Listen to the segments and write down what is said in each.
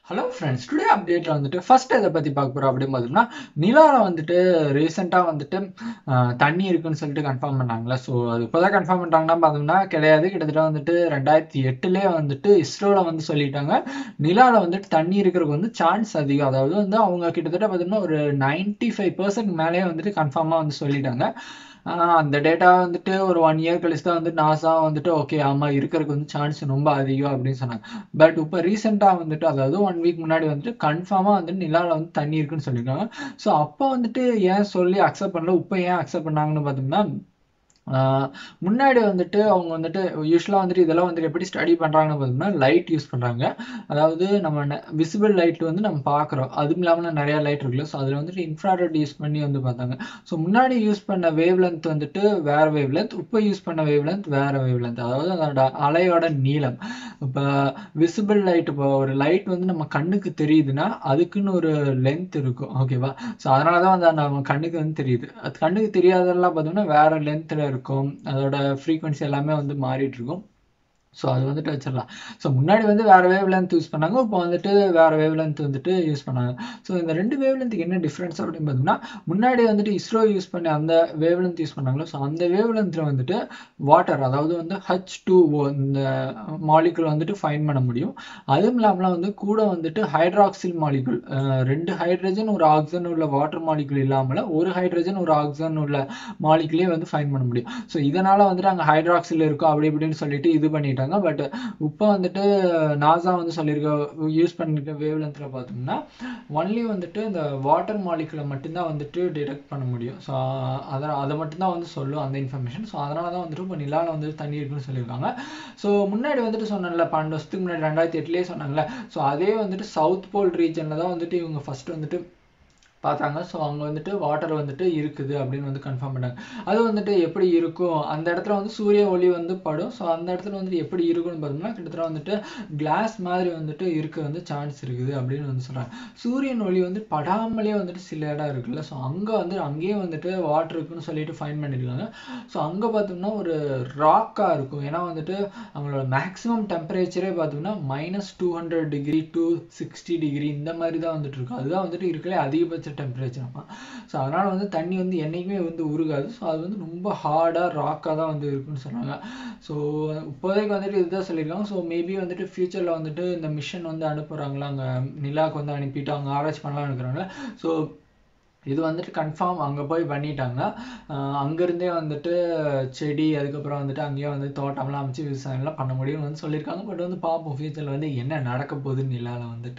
hello friends today அப்டேட்டில் வந்துட்டு first எதை பற்றி பார்க்க போகிறோம் அப்படின்னு பார்த்தோம்னா நிலாவில் வந்துட்டு ரீசெண்டாக வந்துட்டு ஆஹ், தண்ணி இருக்குன்னு சொல்லிட்டு கன்ஃபார்ம் பண்ணாங்களே ஸோ அது இப்போ தான் கன்ஃபார்ம் பண்ணுறாங்கன்னா பார்த்தோம்னா கிடையாது கிட்டத்தட்ட வந்துட்டு ரெண்டாயிரத்தி எட்டுலேயே வந்துட்டு இஸ்ரோவில் வந்து சொல்லிட்டாங்க நிலாவில் வந்துட்டு தண்ணி இருக்கிறதுக்கு வந்து சான்ஸ் அதிகம் அதாவது வந்து அவங்க கிட்டத்தட்ட பார்த்தோம்னா ஒரு நைன்டி ஃபைவ் பர்சன்ட் மேலேயே வந்துட்டு கன்ஃபார்மாக வந்து சொல்லிட்டாங்க ஆஹ் அந்த டேட்டா வந்துட்டு ஒரு ஒன் இயர் கழிச்சு தான் வந்து நாசா வந்துட்டு ஓகே ஆமாம் இருக்கிறதுக்கு வந்து சான்ஸ் ரொம்ப அதிகம் அப்படின்னு சொன்னாங்க பட் இப்போ ரீசெண்டாக வந்துட்டு அதாவது ஒன் வீக் முன்னாடி வந்துட்டு கன்ஃபார்மாக வந்துட்டு நிலாவில் வந்து தண்ணி இருக்குன்னு சொல்லியிருக்காங்க ஸோ அப்போ வந்துட்டு ஏன் சொல்லி அக்செப்ட் பண்ணல இப்போ ஏன் அக்செப்ட் பண்ணாங்கன்னு பார்த்தோம்னா ஆஹ் முன்னாடி வந்துட்டு அவங்க வந்துட்டு யூஸ்வலாக வந்துட்டு இதெல்லாம் வந்துட்டு எப்படி ஸ்டடி பண்ணுறாங்கன்னு பார்த்தோம்னா லைட் யூஸ் பண்ணுறாங்க அதாவது நம்ம விசிபிள் லைட் வந்து நம்ம பார்க்குறோம் அதுவும் இல்லாமல் நிறைய லைட் இருக்குல்ல ஸோ அதில் வந்துட்டு இன்ஃப்ராரெட் யூஸ் பண்ணி வந்து பார்த்தாங்க ஸோ முன்னாடி யூஸ் பண்ண வேவ் லென்த் வந்துட்டு வேற வேவ் லென்த் இப்போ யூஸ் பண்ண வேவ் லென்த் வேற வேவ் லென்த் அதாவது அதோட அலையோட நீளம் இப்போ விசிபிள் லைட் இப்போ ஒரு லைட் வந்து நம்ம கண்ணுக்கு தெரியுதுன்னா அதுக்குன்னு ஒரு லென்த் இருக்கும் ஓகேவா ஸோ அதனால தான் வந்து நம்ம கண்ணுக்கு வந்து தெரியுது அது கண்ணுக்கு தெரியாததெல்லாம் பார்த்தோம்னா வேற லென்த்தில் இருக்கும் அதோட ஃப்ரீக்வன்சி எல்லாமே வந்து மாறிட்டு இருக்கும் ஸோ அது வந்துட்டு வச்சிடலாம் ஸோ முன்னாடி வந்து வேறு வேவ் லென்த் யூஸ் பண்ணாங்க இப்போ வந்துட்டு வேறு வேவ் லென்த் வந்துட்டு யூஸ் பண்ணாங்க ஸோ இந்த ரெண்டு வேவ் லென்த்துக்கு என்ன டிஃப்ரென்ஸ் அப்படின்னு பார்த்தோம்னா முன்னாடி வந்துட்டு இஸ்ரோ யூஸ் பண்ணி அந்த வேவ் லென்த் யூஸ் பண்ணாங்களோ ஸோ அந்த வேவ் லென்த்தில் வந்துட்டு வாட்டர் அதாவது வந்து ஹச் டூ ஓ இந்த மாலிகுல் வந்துட்டு ஃபைன் பண்ண முடியும் அதுவும் இல்லாமல் வந்து கூட வந்துட்டு ஹைட்ராக்சில் மாலிகுல் ரெண்டு ஹைட்ரஜன் ஒரு ஆக்சிஜன் உள்ள வாட்டர் மாலிகுல் இல்லாமல் ஒரு ஹைட்ரஜன் ஒரு ஆக்சிஜன் உள்ள மாலிகுலே வந்து ஃபைன் பண்ண முடியும் ஸோ இதனால் வந்துட்டு அங்கே ஹைட்ராக்சில் இருக்கும் அப்படி இப்படின்னு சொல்லிட்டு இது பண்ணிட்டாங்க பட் இப்போ வந்துட்டு நாசா வந்து சொல்லியிருக்க யூஸ் பண்ணிருக்க வேவ் லென்த்தில் பார்த்தோம்னா ஒன்லி வந்துட்டு இந்த வாட்டர் மாலிகுலை மட்டும்தான் வந்துட்டு டிடெக்ட் பண்ண முடியும் ஸோ அதை அதை மட்டும்தான் வந்து சொல்லும் அந்த இன்ஃபர்மேஷன் ஸோ அதனால தான் வந்துட்டு இப்போ நிலாவில் வந்துட்டு தண்ணி இருக்குன்னு சொல்லியிருக்காங்க ஸோ முன்னாடி வந்துட்டு சொன்னேன்ல பன்னெண்டு வருஷத்துக்கு முன்னாடி ரெண்டாயிரத்தி எட்டுலேயே சொன்னாங்கல்ல ஸோ அதே வந்துட்டு சவுத் போல் ரீஜனில் தான் வந்துட்டு இவங்க ஃபர்ஸ்ட் வந்துட்டு பார்த்தாங்க ஸோ அங்கே வந்துட்டு வாட்டர் வந்துட்டு இருக்குது அப்படின்னு வந்து கன்ஃபார்ம் பண்ணாங்க அது வந்துட்டு எப்படி இருக்கும் அந்த இடத்துல வந்து சூரிய ஒளி வந்து படும் ஸோ அந்த இடத்துல வந்துட்டு எப்படி இருக்கும்னு பார்த்தோம்னா கிட்டத்தட்ட வந்துட்டு கிளாஸ் மாதிரி வந்துட்டு இருக்க வந்து சான்ஸ் இருக்குது அப்படின்னு வந்து சொல்கிறாங்க சூரியன் ஒளி வந்து படாமலே வந்துட்டு சில இடம் இருக்குல்ல ஸோ அங்கே வந்து அங்கேயே வந்துட்டு வாட்டர் இருக்குன்னு சொல்லிட்டு ஃபைன் பண்ணியிருக்காங்க ஸோ அங்கே பார்த்தோம்னா ஒரு ராக்காக இருக்கும் ஏன்னா வந்துட்டு அவங்களோட மேக்ஸிமம் டெம்பரேச்சரே பார்த்தோம்னா minus two hundred degree to sixty degree இந்த மாதிரி தான் வந்துட்டு இருக்கும் அதுதான் வந்துட்டு இருக்கலே அதிகபட்ச டெம்பரேச்சர் ஆமாம் ஸோ அதனால் வந்து தண்ணி வந்து என்றைக்குமே வந்து உருகாது ஸோ அது வந்து ரொம்ப ஹார்டாக ராக்காக தான் வந்து இருக்குன்னு சொன்னாங்க ஸோ இப்போதைக்கு வந்துட்டு இதுதான் சொல்லியிருக்காங்க ஸோ மேபி வந்துட்டு ஃப்யூச்சரில் வந்துட்டு இந்த மிஷன் வந்து அனுப்புகிறாங்களா அங்கே நிலாவுக்கு வந்து அனுப்பிட்டு அவங்க ஆராய்ச்சி பண்ணலாம்னு இருக்கிறாங்க ஸோ இது வந்துட்டு கன்ஃபார்ம் அங்கே போய் பண்ணிட்டாங்க ஆஹ் அங்கேருந்தே வந்துட்டு செடி அதுக்கப்புறம் வந்துட்டு அங்கேயே வந்து தோட்டம்லாம் அமைச்சு விவசாயம்லாம் பண்ண முடியும்னு வந்து சொல்லியிருக்காங்க பட் வந்து பார்ப்போம் ஃபியூச்சரில் வந்து என்ன நடக்க போகுதுன்னு நிலாவில் வந்துட்டு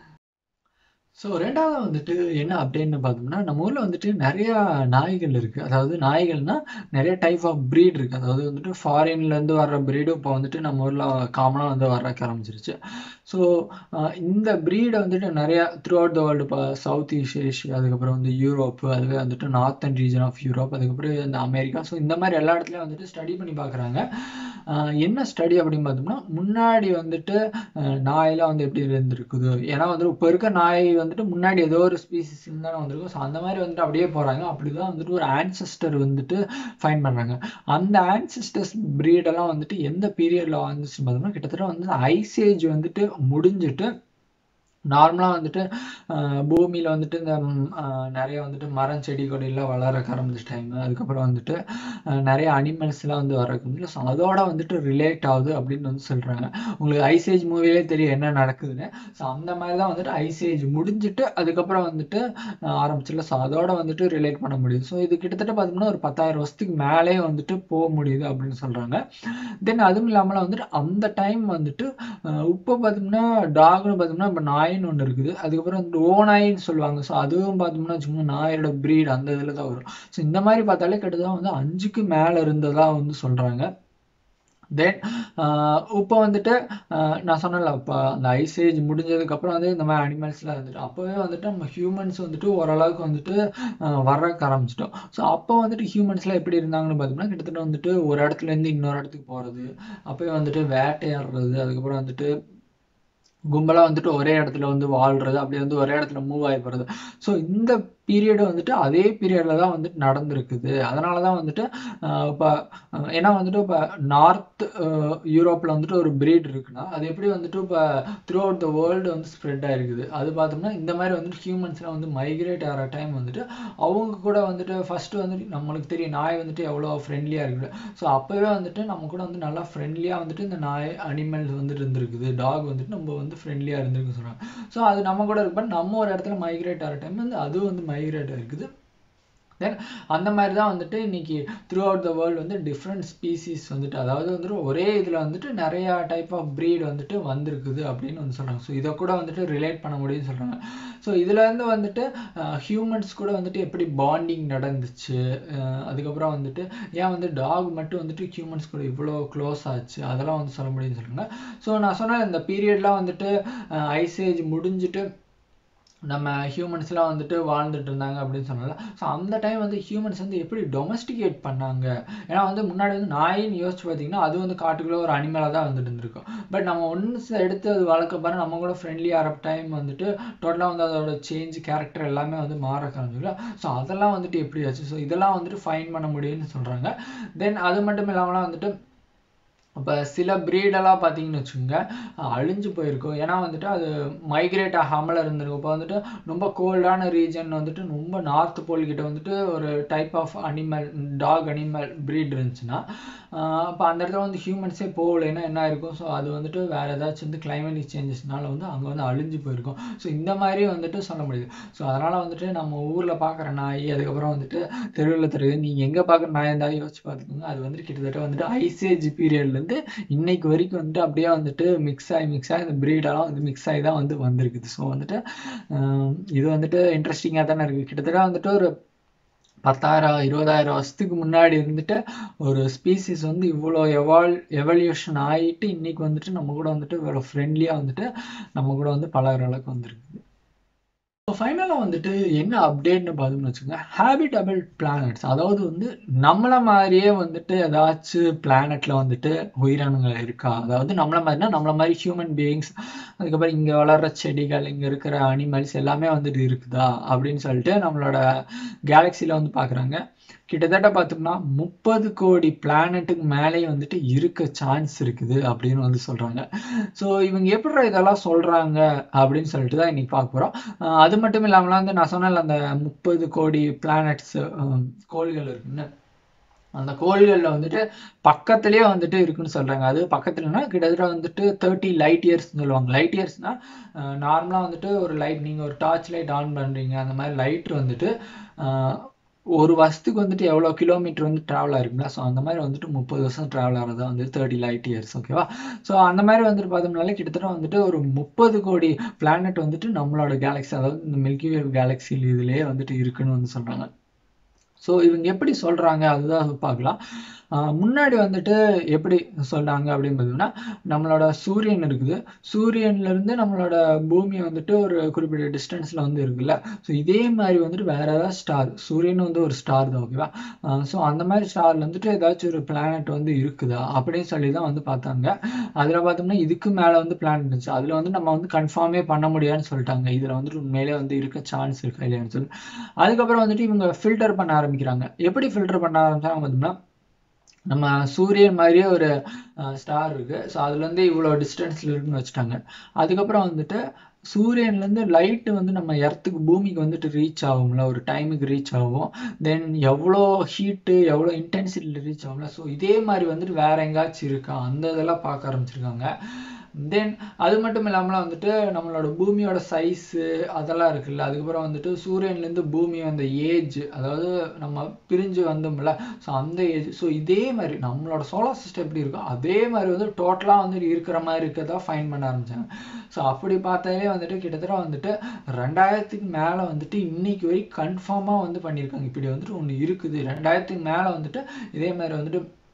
ஸோ ரெண்டாவது வந்துட்டு என்ன அப்டேட்னு பார்த்தோம்னா நம்ம ஊரில் வந்துட்டு நிறையா நாய்கள் இருக்குது அதாவது நாய்கள்னா நிறைய டைப் ஆஃப் ப்ரீட் இருக்குது அதாவது வந்துட்டு ஃபாரின்லேருந்து வர்ற ப்ரீடும் இப்போ வந்துட்டு நம்ம ஊரில் காமனாக வந்து வர்றக்க ஆரம்பிச்சிருச்சு ஸோ இந்த ப்ரீடை வந்துட்டு நிறையா த்ரூ அவுட் த வேர்ல்டு இப்போ சவுத் ஈஸ்ட் ஏஷியா அதுக்கப்புறம் வந்து யூரோப்பு அதுவே வந்துட்டு நார்த்தன் ரீஜன் ஆஃப் யூரோப் அதுக்கப்புறம் இந்த அமெரிக்கா ஸோ இந்த மாதிரி எல்லா இடத்துலையும் வந்துட்டு ஸ்டடி பண்ணி பார்க்குறாங்க என்ன ஸ்டடி அப்படின்னு பார்த்தோம்னா முன்னாடி வந்துட்டு அஹ், நாயெல்லாம் வந்து எப்படி இருந்திருக்குது ஏன்னா வந்து இப்போ இருக்க நாய் வந்துட்டு முன்னாடி ஏதோ ஒரு ஸ்பீசிஸ் தானே வந்திருக்கும் ஸோ அந்த மாதிரி வந்துட்டு அப்படியே போகிறாங்க அப்படி தான் வந்துட்டு ஒரு ஆன்செஸ்டர் வந்துட்டு ஃபைன் பண்ணுறாங்க அந்த ஆன்செஸ்டர்ஸ் ப்ரீடெல்லாம் வந்துட்டு எந்த பீரியடில் வந்துச்சுன்னு பார்த்தோம்னா கிட்டத்தட்ட வந்து ஐசேஜ் வந்துட்டு முடிஞ்சிட்டு நார்மலாக வந்துட்டு பூமியில் வந்துட்டு இந்த ம், ஆஹ், நிறைய வந்துட்டு மரம் செடி கொடியெல்லாம் வளர ஆரம்பிச்ச டைம் அதுக்கப்புறம் வந்துட்டு ஆஹ், நிறைய அனிமல்ஸ்லாம் வந்து வர்றதுக்கு ஸோ அதோட வந்துட்டு ரிலேட் ஆகுது அப்படின்னு வந்து சொல்கிறாங்க உங்களுக்கு ஐசேஜ் மூவிலே தெரியும் என்ன நடக்குதுன்னு ஸோ அந்த மாதிரி தான் வந்துட்டு ஐசேஜ் முடிஞ்சிட்டு அதுக்கப்புறம் வந்துட்டு ஆஹ், ஆரம்பிச்சுல ஸோ அதோட வந்துட்டு ரிலேட் பண்ண முடியுது ஸோ இது கிட்டத்தட்ட பார்த்தோம்னா ஒரு பத்தாயிரம் வருஷத்துக்கு மேலே வந்துட்டு போக முடியுது அப்படின்னு சொல்கிறாங்க தென் அதுவும் இல்லாமல் வந்துட்டு அந்த டைம் வந்துட்டு அஹ் இப்போ பார்த்தோம்னா டாக்னு பார்த்தோம்னா இப்போ நாயின்னு ஒன்று இருக்குது அதுக்கப்புறம் வந்து ஓநாயின்னு சொல்லுவாங்க ஸோ அதுவும் பார்த்தோம்னா வச்சுக்கோங்க நாயோட ப்ரீட் அந்த இதில் தான் வரும் ஸோ இந்த மாதிரி பார்த்தாலே கிட்டத்தட்ட வந்து அஞ்சுக்கு மேலே இருந்ததா வந்து சொல்கிறாங்க தென் இப்போ வந்துட்டு ஆஹ் நான் சொன்னேன்ல இப்போ அந்த ஐசேஜ் முடிஞ்சதுக்கப்புறம் வந்து இந்த மாதிரி அனிமல்ஸ்லாம் இருந்துட்டு அப்போவே வந்துட்டு நம்ம ஹியூமன்ஸ் வந்துட்டு ஓரளவுக்கு வந்துட்டு ஆஹ் வர்றதுக்கு ஆரம்பிச்சிட்டோம் ஸோ அப்போ வந்துட்டு ஹியூமன்ஸ்லாம் எப்படி இருந்தாங்கன்னு பார்த்தோம்னா கிட்டத்தட்ட வந்துட்டு ஒரு இடத்துலேருந்து இன்னொரு இடத்துக்கு போகிறது அப்போவே வந்துட்டு வேட்டையாடுறது அதுக்கப்புறம் வந்துட்டு கும்பலாக வந்துட்டு ஒரே இடத்துல வந்து வாழ்றது அப்படி வந்து ஒரே இடத்துல மூவ் ஆகி போகிறது ஸோ இந்த பீரியடு வந்துட்டு அதே பீரியடில் தான் வந்துட்டு நடந்திருக்குது அதனால தான் வந்துட்டு இப்போ ஏன்னா வந்துட்டு இப்போ நார்த் யூரோப்பில் வந்துட்டு ஒரு பிரீட் இருக்குன்னா அது எப்படி வந்துட்டு இப்போ த்ரூ அவுட் த வேர்ல்டு வந்து ஸ்ப்ரெட் ஆயிருக்குது அது பார்த்தோம்னா இந்த மாதிரி வந்துட்டு ஹியூமன்ஸ்லாம் வந்து மைக்ரேட் ஆகிற டைம் வந்துட்டு அவங்க கூட வந்துட்டு ஃபஸ்ட்டு வந்துட்டு நம்மளுக்கு தெரியும் நாய் வந்துட்டு எவ்வளோ ஃப்ரெண்ட்லியாக இருக்குது ஸோ அப்போவே வந்துட்டு நம்ம கூட வந்து நல்லா ஃப்ரெண்ட்லியாக வந்துட்டு இந்த நாய் அனிமல்ஸ் வந்துட்டு இருந்திருக்குது டாக் வந்துட்டு நம்ம வந்து ஃப்ரெண்ட்லியாக இருந்திருக்கு சொல்கிறாங்க ஸோ அது நம்ம கூட இருக்கு பட் நம்ம ஒரு இடத்துல மைக்ரேட் ஆகிற டைம் வந்து அதுவும் வந்து மைக்ரேட் ஆகிருக்குது தென் அந்த மாதிரி தான் வந்துட்டு இன்னைக்கு த்ரூ அவுட் த வேர்ல்டு வந்து டிஃப்ரெண்ட் ஸ்பீசிஸ் வந்துட்டு அதாவது வந்துட்டு ஒரே இதில் வந்துட்டு நிறையா டைப் ஆஃப் ப்ரீட் வந்துட்டு வந்திருக்குது அப்படின்னு வந்து சொல்கிறாங்க ஸோ இதை கூட வந்துட்டு ரிலேட் பண்ண முடியும்னு சொல்கிறாங்க ஸோ இதுலேருந்து வந்துட்டு ஹியூமன்ஸ் கூட வந்துட்டு எப்படி பாண்டிங் நடந்துச்சு அதுக்கப்புறம் வந்துட்டு ஏன் வந்து டாக் மட்டும் வந்துட்டு ஹியூமன்ஸ் கூட இவ்வளோ க்ளோஸ் ஆச்சு அதெல்லாம் வந்து சொல்ல முடியும்னு சொல்கிறாங்க ஸோ நான் சொன்ன இந்த பீரியட்லாம் வந்துட்டு ஐசேஜ் முடிஞ்சுட்டு நம்ம ஹியூமன்ஸ்லாம் வந்துட்டு வாழ்ந்துட்டு இருந்தாங்க அப்படின்னு சொன்னால ஸோ அந்த டைம் வந்து ஹியூமன்ஸ் வந்து எப்படி டொமஸ்டிகேட் பண்ணாங்க ஏன்னா வந்து முன்னாடி வந்து நாயின்னு யோசிச்சு பார்த்தீங்கன்னா அது வந்து காட்டுக்குள்ளே ஒரு அனிமலாக தான் வந்துட்டு இருந்திருக்கும் பட் நம்ம ஒன்ஸ் எடுத்து அது வளர்க்க பாரு நம்ம கூட ஃப்ரெண்ட்லி ஆகிற டைம் வந்துட்டு டோட்டலாக வந்து அதோட சேஞ்ச் கேரக்டர் எல்லாமே வந்து மாற காமிச்சிக்கலாம் ஸோ அதெல்லாம் வந்துட்டு எப்படி ஆச்சு ஸோ இதெல்லாம் வந்துட்டு ஃபைன் பண்ண முடியும்னு சொல்கிறாங்க தென் அது மட்டும் இல்லாமலாம் வந்துட்டு இப்போ சில ப்ரீடெல்லாம் பார்த்தீங்கன்னு வச்சுக்கோங்க அழிஞ்சு போயிருக்கும் ஏன்னா வந்துட்டு அது மைக்ரேட் ஆகாமல் இருந்திருக்கும் இப்போ வந்துட்டு ரொம்ப கோல்டான ரீஜன் வந்துட்டு ரொம்ப நார்த் போல் கிட்ட வந்துட்டு ஒரு type of animal dog animal breed இருந்துச்சுன்னா அப்போ அந்த இடத்துல வந்து ஹியூமன்ஸே போகலைன்னா என்ன இருக்கும் ஸோ அது வந்துட்டு வேறு ஏதாச்சும் வந்து கிளைமேட்டிக் சேஞ்சஸ்னால வந்து அங்கே வந்து அழிஞ்சு போயிருக்கும் ஸோ இந்த மாதிரி வந்துட்டு சொல்ல முடியுது ஸோ அதனால் வந்துட்டு நம்ம ஊரில் பார்க்குற நாய் அதுக்கப்புறம் வந்துட்டு தெருவில் தெருவு நீங்கள் எங்கே பார்க்குற நாய் இருந்தாலும் யோசிச்சு பார்த்துக்கோங்க அது வந்துட்டு கிட்டத்தட்ட வந்துட்டு ஐசேஜ் பீரியட்லேருந்து இன்னைக்கு வரைக்கும் வந்துட்டு அப்படியே வந்துட்டு மிக்ஸ் ஆகி மிக்ஸ் ஆகி இந்த ப்ரீடெல்லாம் வந்து மிக்ஸ் ஆகி தான் வந்து வந்திருக்குது ஸோ வந்துட்டு இது வந்துட்டு இன்ட்ரெஸ்டிங்காக தானே இருக்குது கிட்டத்தட்ட வந்துட்டு ஒரு பத்தாயிரம் இருபதாயிரம் வருஷத்துக்கு முன்னாடி இருந்துட்டு ஒரு ஸ்பீசிஸ் வந்து இவ்வளோ எவால் எவல்யூஷன் ஆகிட்டு இன்னைக்கு வந்துட்டு நம்ம கூட வந்துட்டு இவ்வளோ ஃப்ரெண்ட்லியாக வந்துட்டு நம்ம கூட வந்து பழகிற அளவுக்கு வந்திருக்குது ஸோ ஃபைனலாக வந்துட்டு என்ன அப்டேட்னு பார்த்தோம்னு வச்சுக்கோங்க ஹேபிட்டபிள் பிளானட்ஸ் அதாவது வந்து நம்மளை மாதிரியே வந்துட்டு ஏதாச்சும் பிளானெட்டில் வந்துட்டு உயிரினங்கள் இருக்கா அதாவது நம்மளை மாதிரினா நம்மளை மாதிரி ஹியூமன் பீயிங்ஸ் அதுக்கப்புறம் இங்கே வளர்கிற செடிகள் இங்கே இருக்கிற அனிமல்ஸ் எல்லாமே வந்துட்டு இருக்குதா அப்படின்னு சொல்லிட்டு நம்மளோட கேலக்சியில் வந்து பார்க்குறாங்க கிட்டத்தட்ட பார்த்தோம்னா முப்பது கோடி பிளானட்டுக்கு மேலே வந்துட்டு இருக்க சான்ஸ் இருக்குது அப்படின்னு வந்து சொல்கிறாங்க ஸோ இவங்க எப்படி இதெல்லாம் சொல்கிறாங்க அப்படின்னு சொல்லிட்டு தான் இன்னைக்கு பார்க்க போகிறோம் அது மட்டும் இல்லாமல் வந்து நான் சொன்னேன் அந்த முப்பது கோடி பிளானட்ஸ் கோள்கள் இருக்குன்னு அந்த கோள்களில் வந்துட்டு பக்கத்துலேயே வந்துட்டு இருக்குன்னு சொல்கிறாங்க அது பக்கத்துலனா கிட்டத்தட்ட வந்துட்டு தேர்ட்டி லைட் இயர்ஸ்னு சொல்லுவாங்க லைட் இயர்ஸ்னால் நார்மலாக வந்துட்டு ஒரு லைட் நீங்கள் ஒரு டார்ச் லைட் ஆன் பண்ணுறீங்க அந்த மாதிரி லைட் வந்துட்டு ஒரு வருஷத்துக்கு வந்துட்டு எவ்வளோ கிலோமீட்டர் வந்து ட்ராவல் ஆயிருக்குங்களா ஸோ அந்த மாதிரி வந்துட்டு முப்பது வருஷம் ட்ராவல் ஆகிறதா வந்து தேர்ட்டி லைட் இயர்ஸ் ஓகேவா ஸோ அந்த மாதிரி வந்துட்டு பார்த்தோம்னாலே கிட்டத்தட்ட வந்துட்டு ஒரு முப்பது கோடி பிளானட் வந்துட்டு நம்மளோட கேலக்ஸி அதாவது இந்த மில்கி வே கேலக்ஸியில் இதுலேயே வந்துட்டு இருக்குன்னு வந்து சொல்கிறாங்க ஸோ இவங்க எப்படி சொல்கிறாங்க அதுதான் பார்க்கலாம் முன்னாடி வந்துட்டு எப்படி சொல்கிறாங்க அப்படின்னு பார்த்தீங்கன்னா நம்மளோட சூரியன் இருக்குது சூரியன்லேருந்து நம்மளோட பூமி வந்துட்டு ஒரு குறிப்பிட்ட டிஸ்டன்ஸில் வந்து இருக்குல்ல ஸோ இதே மாதிரி வந்துட்டு வேறு ஏதாவது ஸ்டார் சூரியன் வந்து ஒரு ஸ்டார் தான் ஓகேவா ஸோ அந்த மாதிரி ஸ்டாரில் வந்துட்டு ஏதாச்சும் ஒரு பிளானட் வந்து இருக்குதா அப்படின்னு சொல்லி தான் வந்து பார்த்தாங்க அதில் பார்த்தோம்னா இதுக்கு மேலே வந்து பிளானட் இருந்துச்சு அதில் வந்து நம்ம வந்து கன்ஃபார்மே பண்ண முடியாதுன்னு சொல்லிட்டாங்க இதில் வந்துட்டு உண்மையிலே வந்து இருக்க சான்ஸ் இருக்கா இல்லையான்னு சொல்லி அதுக்கப்புறம் வந்துட்டு இவங்க ஃபில்டர் பண்ண ஆரம்பிக்கிறாங்க எப்படி ஃபில்டர் பண்ண ஆரம்பிச்சாங்க பார்த்தோம்னா நம்ம சூரியன் மாதிரியே ஒரு ஸ்டார் இருக்குது ஸோ அதுலேருந்து இவ்வளோ டிஸ்டன்ஸில் இருக்குன்னு வச்சுட்டாங்க அதுக்கப்புறம் வந்துட்டு சூரியன்லேருந்து லைட்டு வந்து நம்ம எர்த்துக்கு பூமிக்கு வந்துட்டு ரீச் ஆகும்ல ஒரு டைமுக்கு ரீச் ஆகும் தென் எவ்வளோ ஹீட்டு எவ்வளோ இன்டென்சிட்டியில் ரீச் ஆகும்ல ஸோ இதே மாதிரி வந்துட்டு வேற எங்கேயாச்சும் இருக்கா அந்த இதெல்லாம் பார்க்க ஆரம்பிச்சிருக்காங்க தென் அது மட்டும் இல்லாமல் வந்துட்டு நம்மளோட பூமியோட சைஸு அதெல்லாம் இருக்குல்ல அதுக்கப்புறம் வந்துட்டு சூரியன்லேருந்து பூமி அந்த ஏஜ் அதாவது நம்ம பிரிஞ்சு வந்தோம்ல ஸோ அந்த ஏஜ் ஸோ இதே மாதிரி நம்மளோட சோலார் சிஸ்டம் எப்படி இருக்கோ அதே மாதிரி வந்து டோட்டலாக வந்துட்டு இருக்கிற மாதிரி இருக்கிறதா ஃபைன் பண்ண ஆரம்பிச்சாங்க ஸோ அப்படி பார்த்தாலே வந்துட்டு கிட்டத்தட்ட வந்துட்டு ரெண்டாயிரத்துக்கு மேலே வந்துட்டு இன்னைக்கு வரைக்கும் கன்ஃபார்மாக வந்து பண்ணியிருக்காங்க இப்படி வந்துட்டு ஒன்று இருக்குது ரெண்டாயிரத்துக்கு மேலே வந்துட்டு இதே மாதிரி வந்துட்டு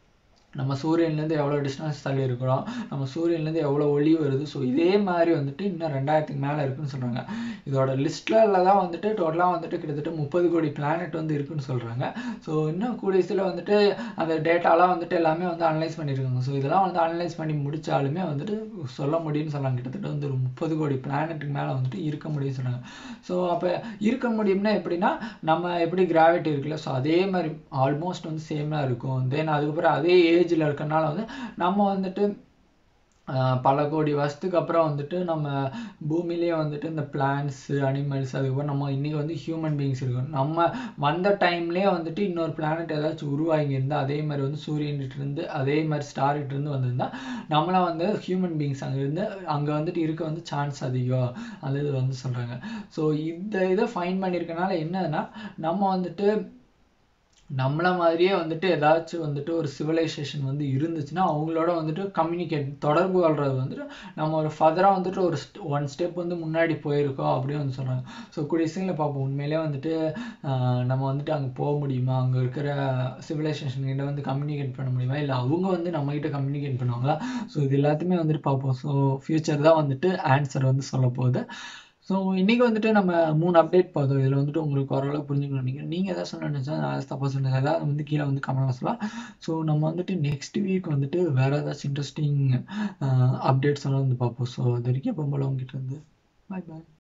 நம்ம சூரியன்லேருந்து எவ்வளோ டிஸ்டன்ஸ் தள்ளி இருக்கிறோம் நம்ம சூரியன்லேருந்து எவ்வளோ ஒளி வருது ஸோ இதே மாதிரி வந்துட்டு இன்னும் ரெண்டாயிரத்துக்கு மேலே இருக்குன்னு சொல்கிறாங்க இதோட லிஸ்ட்டில் தான் வந்துட்டு டோட்டலாக வந்துட்டு கிட்டத்தட்ட முப்பது கோடி பிளானட் வந்து இருக்குன்னு சொல்கிறாங்க ஸோ இன்னும் கூடிய சில வந்துட்டு அந்த டேட்டாலாம் வந்துட்டு எல்லாமே வந்து அனலைஸ் பண்ணியிருக்காங்க ஸோ இதெல்லாம் வந்து அனலைஸ் பண்ணி முடிச்சாலுமே வந்துட்டு சொல்ல முடியும்னு சொன்னாங்க கிட்டத்தட்ட வந்து ஒரு முப்பது கோடி பிளானட்டுக்கு மேலே வந்துட்டு இருக்க முடியும்னு சொன்னாங்க ஸோ அப்போ இருக்க முடியும்னா எப்படின்னா நம்ம எப்படி கிராவிட்டி இருக்குல்ல ஸோ அதே மாதிரி ஆல்மோஸ்ட் வந்து சேமாக இருக்கும் தென் அதுக்கப்புறம் அதே ஏஜில் இருக்கறனால வந்து நம்ம வந்துட்டு ஆஹ் பல கோடி வருஷத்துக்கு அப்புறம் வந்துட்டு நம்ம பூமியிலேயே வந்துட்டு இந்த பிளான்ட்ஸ் அனிமல்ஸ் அதுக்கப்புறம் நம்ம இன்னைக்கு வந்து ஹியூமன் பீயிங்ஸ் இருக்கோம் நம்ம வந்த டைம்லேயே வந்துட்டு இன்னொரு பிளானட் ஏதாச்சும் உருவாகி இருந்தால் அதே மாதிரி வந்து சூரியன்கிட்ட இருந்து அதே மாதிரி ஸ்டார்கிட்ட இருந்து வந்திருந்தா நம்மளாம் வந்து ஹியூமன் பீயிங்ஸ் அங்கே இருந்து அங்கே வந்துட்டு இருக்க வந்து சான்ஸ் அதிகம் அது இது வந்து சொல்கிறாங்க ஸோ இந்த இதை ஃபைன் பண்ணியிருக்கனால என்னன்னா நம்ம வந்துட்டு நம்மள மாதிரியே வந்துட்டு ஏதாச்சும் வந்துட்டு ஒரு சிவிலைசேஷன் வந்து இருந்துச்சுன்னா அவங்களோட வந்துட்டு கம்யூனிகேட் தொடர்பு கொள்றது வந்துட்டு நம்ம ஒரு ஃபர்தராக வந்துட்டு ஒரு ஒன் ஸ்டெப் வந்து முன்னாடி போயிருக்கோம் அப்படின்னு வந்து சொல்கிறாங்க ஸோ கூடிய சீனில் பார்ப்போம் உண்மையிலே வந்துட்டு ஆஹ் நம்ம வந்துட்டு அங்கே போக முடியுமா அங்கே இருக்கிற சிவிலைசேஷன் கிட்ட வந்து கம்யூனிகேட் பண்ண முடியுமா இல்லை அவங்க வந்து நம்மகிட்ட கம்யூனிகேட் பண்ணுவாங்களா ஸோ இது எல்லாத்தையுமே வந்துட்டு பார்ப்போம் ஸோ ஃப்யூச்சர் தான் வந்துட்டு ஆன்சர் வந்து சொல்ல போகுது ஸோ இன்றைக்கி வந்துட்டு நம்ம மூணு அப்டேட் பார்த்தோம் இதில் வந்துட்டு உங்களுக்கு ஓரளவு புரிஞ்சுக்கணும் நினைக்கிறேன் நீங்கள் எதாவது சொல்ல நினச்சா நான் தப்பாக சொன்னது ஏதாவது வந்து கீழே வந்து கமெண்ட்ல சொல்லலாம் ஸோ நம்ம வந்துட்டு நெக்ஸ்ட் வீக் வந்துட்டு வேறு ஏதாச்சும் இன்ட்ரெஸ்டிங் அப்டேட்ஸ் எல்லாம் வந்து பார்ப்போம் ஸோ அது வரைக்கும் எப்போ போல உங்ககிட்ட இருந்து பாய் பாய்